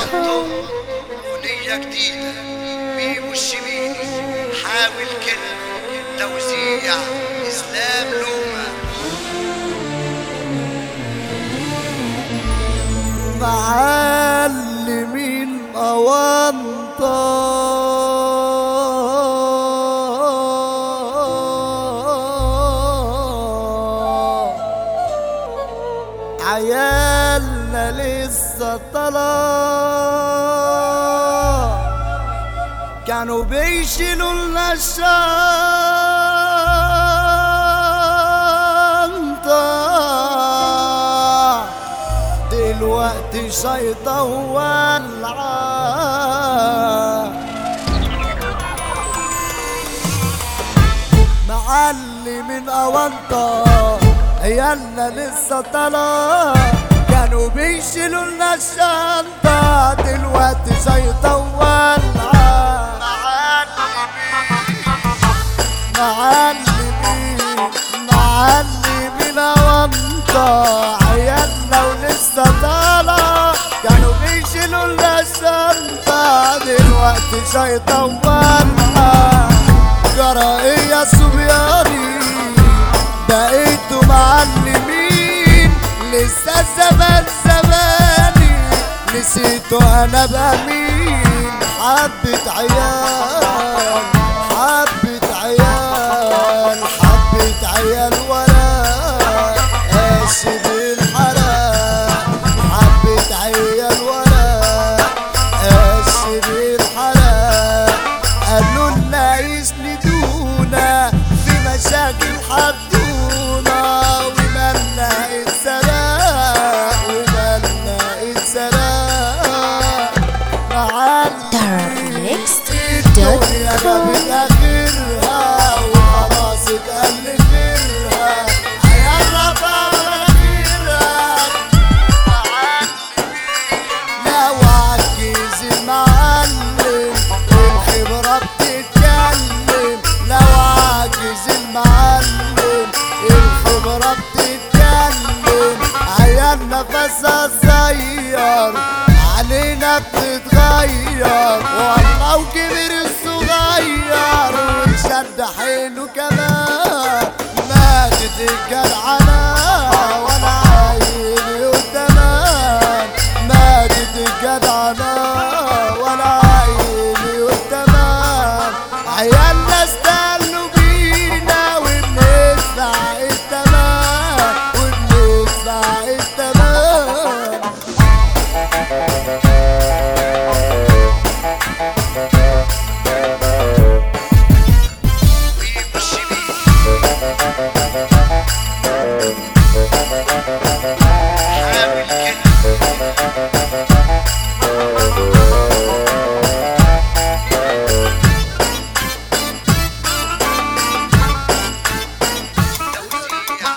انتم أغنية جديدة ميمو الشبيني حاول كده توزيع إسلام لومة معلمين أونطة عيالنا لسه طلع كانوا بيشيلوا لنا الشنطة دلوقتي شيطة ولعة معلم أونطة عيالنا لسه طلع كانوا بيشيلوا لنا الشنطة دلوقتي شيطة ولعة معلمين معلمين أونطة عيالنا ولسه طالع كانوا بيشيلوا لنا الشنطة دلوقتي شيطة ولعة جرى ايه يا صبياني بقيتوا معلمين لسه زمان زماني نسيتوا انا بقى مين حبة عيال حبة عيال حبة عيال وراء قاسم الحرام حبة عيال وراء قاسم الحرام قالوا لنا يسندونا في مشاكل حدونا ومالنا اتسرق ومالنا اتسرق معلم الدنيا جابت اخرها وخلاص اتقل خيرها عيال رفع مناخيرها لو عجز المعلم الخبرة بتتكلم لو عجز المعلم الخبرة بتتكلم عيالنا نفسها صغير علينا بتتغير والله وكبر الصغير وشد حيله كمان ماتت الجدعنة وانا عايل قدامك ماتت الجدعنة وانا عايل قدامك عيالنا استنوا بينا وبندفع التمن وبندفع التمن ميمو الشبيني حاول كده توزيع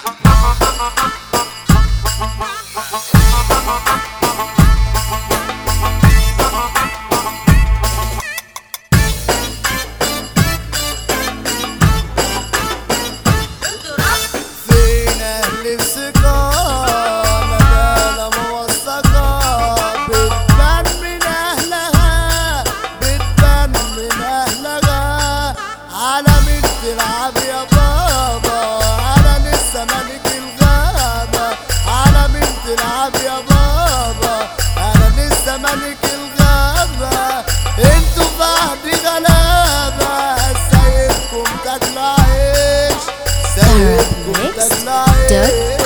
فين اهل الثقة مجالة موثقة بتبان من اهلها بتبان من اهلها على مين تلعب يا بابا انا لسه ملك الغابة على مين تلعب يا بابا انا لسه ملك الغابة انتوا بعد غلابة سايبكم تاكلوا عيش سايبكم تاكلوا عيش